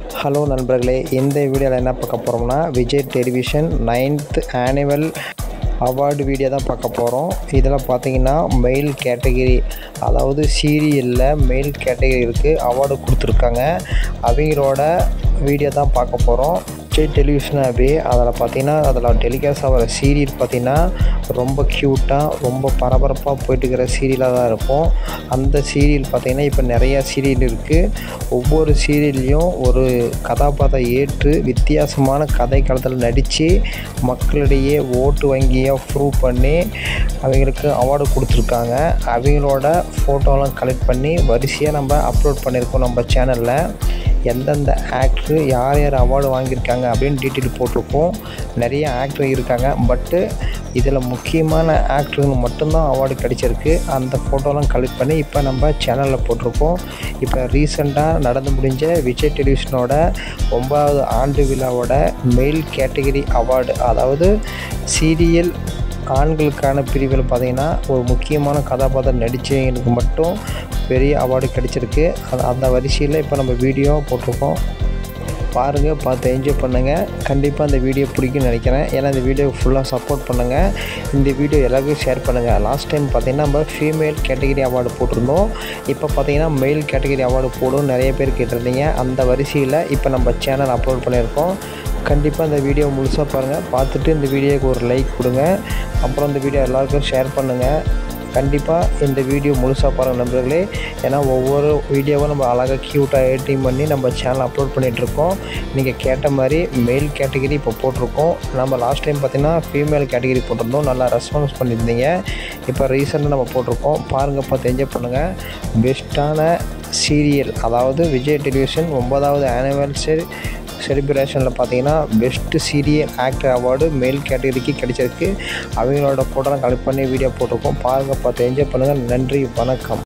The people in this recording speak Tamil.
ஹலோ நண்பர்களே இந்த வீடியோவில் என்ன பார்க்க போகிறோம்னா Vijay television ninth annual award video தான் பார்க்க போகிறோம் இதில் பார்த்தீங்கன்னா மெயில் கேட்டகிரி அதாவது சீரியலில் மெயில் கேட்டகிரி இருக்குது அவார்டு கொடுத்துருக்காங்க அவங்களோட வீடியோ தான் பார்க்க போகிறோம் விஜய் டெலிவிஷன் அப்படி அதில் பார்த்தீங்கன்னா அதில் டெலிகாஸ்ட் ஆகிற சீரியல் பார்த்தீங்கன்னா ரொம்ப க்யூட்டாக ரொம்ப பரபரப்பாக போயிட்டு இருக்கிற சீரியலாக தான் இருக்கும் அந்த சீரியல் பார்த்திங்கன்னா இப்போ நிறையா சீரியல் இருக்குது ஒவ்வொரு சீரியல்லையும் ஒரு கதாபாத்திரம் ஏற்று வித்தியாசமான கதை காலத்தில் நடித்து மக்களிடையே ஓட்டு வங்கியை ப்ரூவ் பண்ணி அவங்களுக்கு அவார்டு கொடுத்துருக்காங்க அவங்களோட ஃபோட்டோலாம் கலெக்ட் பண்ணி வரிசையாக நம்ம அப்லோட் பண்ணியிருக்கோம் நம்ம சேனலில் எந்தெந்த ஆக்டரு யார் யார் அவார்டு வாங்கியிருக்காங்க அப்படின்னு டீட்டெயில் போட்டிருக்கோம் நிறைய ஆக்டர் இருக்காங்க பட்டு இதில் முக்கியமான ஆக்டருக்கு மட்டும்தான் அவார்டு கிடச்சிருக்கு அந்த ஃபோட்டோலாம் கலெக்ட் பண்ணி இப்போ நம்ம சேனலில் போட்டிருக்கோம் இப்போ ரீசெண்டாக நடந்து முடிஞ்ச விஜய் டெலிவிஷனோட ஒன்பதாவது ஆண்டு விழாவோட மெயில் கேட்டகரி அவார்டு அதாவது சீரியல் ஆண்களுக்கான பிரிவில் பார்த்திங்கன்னா ஒரு முக்கியமான கதாபாத்திரம் நடித்தவங்களுக்கு மட்டும் பெரிய அவார்டு கிடச்சிருக்கு அது அந்த வரிசையில் இப்போ நம்ம வீடியோ போட்டிருக்கோம் பாருங்கள் பார்த்து என்ஜாய் பண்ணுங்கள் கண்டிப்பாக அந்த வீடியோ பிடிக்கும்னு நினைக்கிறேன் ஏன்னா இந்த வீடியோ ஃபுல்லாக சப்போர்ட் பண்ணுங்கள் இந்த வீடியோ எல்லாருக்கும் ஷேர் பண்ணுங்கள் லாஸ்ட் டைம் பார்த்திங்கன்னா நம்ம ஃபீமேல் கேட்டகரி அவார்டு போட்டிருந்தோம் இப்போ பார்த்திங்கன்னா மெயில் கேட்டகரி அவார்டு போடும் நிறைய பேர் கேட்டிருந்தீங்க அந்த வரிசையில் இப்போ நம்ம சேனல் அப்லோட் பண்ணியிருக்கோம் கண்டிப்பாக இந்த வீடியோ முழுசாக பாருங்கள் பார்த்துட்டு இந்த வீடியோக்கு ஒரு லைக் கொடுங்க அப்புறம் இந்த வீடியோ எல்லாருக்கும் ஷேர் பண்ணுங்கள் கண்டிப்பாக இந்த வீடியோ முழுசாக பாருங்கள் நண்பர்களே ஏன்னா ஒவ்வொரு வீடியோவும் நம்ம அழகாக க்யூட்டாக எடிட்டிங் பண்ணி நம்ம சேனல் அப்லோட் பண்ணிகிட்ருக்கோம் நீங்கள் கேட்ட மாதிரி மெயில் கேட்டகிரி இப்போ போட்டிருக்கோம் நம்ம லாஸ்ட் டைம் பார்த்திங்கன்னா ஃபீமேல் கேட்டகிரி போட்டிருந்தோம் நல்லா ரெஸ்பான்ஸ் பண்ணியிருந்தீங்க இப்போ ரீசெண்டாக நம்ம போட்டிருக்கோம் பாருங்கள் பார்த்து என்ஜாய் பண்ணுங்கள் பெஸ்ட்டான சீரியல் அதாவது விஜய் டெலிவிஷன் ஒன்பதாவது ஆனிவர்சரி செலிப்ரேஷனில் பார்த்தீங்கன்னா பெஸ்ட்டு சீரியல் ஆக்டர் அவார்டு மேல் கேட்டகரிக்கு கிடைச்சிருக்கு அவங்களோட ஃபோட்டோலாம் கலெக்ட் பண்ணி வீடியோ போட்டிருக்கோம் பாருங்கள் பார்த்து என்ஜாய் பண்ணுங்கள் நன்றி வணக்கம்